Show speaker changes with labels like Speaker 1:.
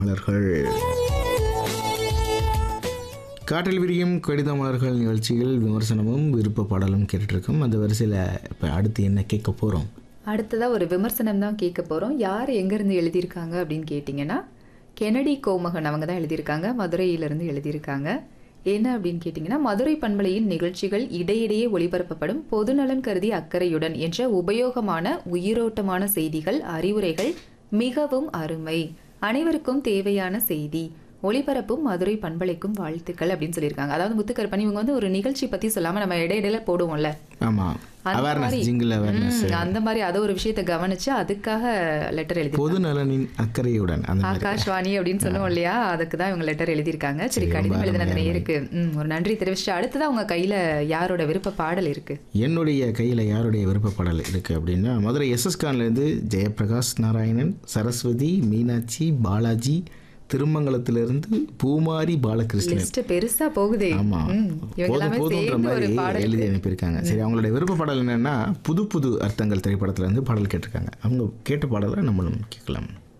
Speaker 1: மலர்கள் காற்றில் விரியும் கடித மலர்கள் நிகழ்ச்சியில் விமர்சனமும் விருப்ப பாடலும் கேட்டுட்ருக்கோம் அந்த வரிசையில் இப்போ அடுத்து என்ன கேட்க போகிறோம்
Speaker 2: அடுத்ததா ஒரு விமர்சனம் தான் கேட்க போறோம் யார் எங்கேருந்து எழுதியிருக்காங்க அப்படின்னு கேட்டிங்கன்னா கெனடி கோமகன் அவங்க தான் எழுதியிருக்காங்க மதுரையிலிருந்து எழுதியிருக்காங்க என்ன அப்படின்னு கேட்டிங்கன்னா மதுரை பண்பலையின் நிகழ்ச்சிகள் இடையிடையே ஒளிபரப்பப்படும் பொதுநலன் கருதி அக்கறையுடன் என்ற உபயோகமான உயிரோட்டமான செய்திகள் அறிவுரைகள் மிகவும் அருமை அனைவருக்கும் தேவையான செய்தி ஒளிபரப்பும் மதுரை பண்பலைக்கும் வாழ்த்துக்கள் அப்படின்னு சொல்லியிருக்காங்க அதாவது முத்துக்கருப்பன் இவங்க வந்து ஒரு நிகழ்ச்சி பத்தி சொல்லாம நம்ம இடையிடையில போடுவோம்ல
Speaker 1: ஆமாம்
Speaker 2: அந்த
Speaker 1: அவேர்னஸ்
Speaker 2: மாதிரி-
Speaker 1: ஜிங்கிள் அவேர்னஸ்
Speaker 2: ம், அந்த மாதிரி அதை ஒரு விஷயத்தை கவனிச்சு அதுக்காக லெட்டர் எழுதி
Speaker 1: பொது நலனின் அக்கறையுடன் அந்த மாதிரி
Speaker 2: ஆகாஷ்வாணி அப்படின்னு சொல்லுவோம் இல்லையா அதுக்கு தான் இவங்க லெட்டர் எழுதியிருக்காங்க சரி
Speaker 1: சரி,
Speaker 2: கடிதம்
Speaker 1: ரொம்ப
Speaker 2: எழுதின அந்த
Speaker 1: அருமை,
Speaker 2: நேருக்கு ம், ஒரு நன்றி தெரிவிச்சுட்டு அடுத்ததான் உங்க கையில யாரோட விருப்ப பாடல் இருக்கு
Speaker 1: என்னுடைய கையில் யாருடைய விருப்ப பாடல் இருக்குது அப்படின்னா மதுரை எஸ்எஸ்கான்லேருந்து ஜெயபிரகாஷ் நாராயணன் சரஸ்வதி மீனாட்சி பாலாஜி திருமங்கலத்திலிருந்து பூமாரி பாலகிருஷ்ணன்
Speaker 2: லிஸ்ட் பெருசா போகுதே
Speaker 1: ஆமா
Speaker 2: ம், இவங்க
Speaker 1: போதும்
Speaker 2: எல்லாமே
Speaker 1: போதுன்ற
Speaker 2: சேர்ந்து ஒரு
Speaker 1: மாதிரி
Speaker 2: பாடல்
Speaker 1: எழுதி அனுப்பியிருக்காங்க சரி அவங்களுடைய விருப்ப பாடல் என்னன்னா புது புது அர்த்தங்கள் திரைப்படத்துல இருந்து பாடல் கேட்டிருக்காங்க அவங்க கேட்ட பாடலை நம்மளும் கேட்கலாம்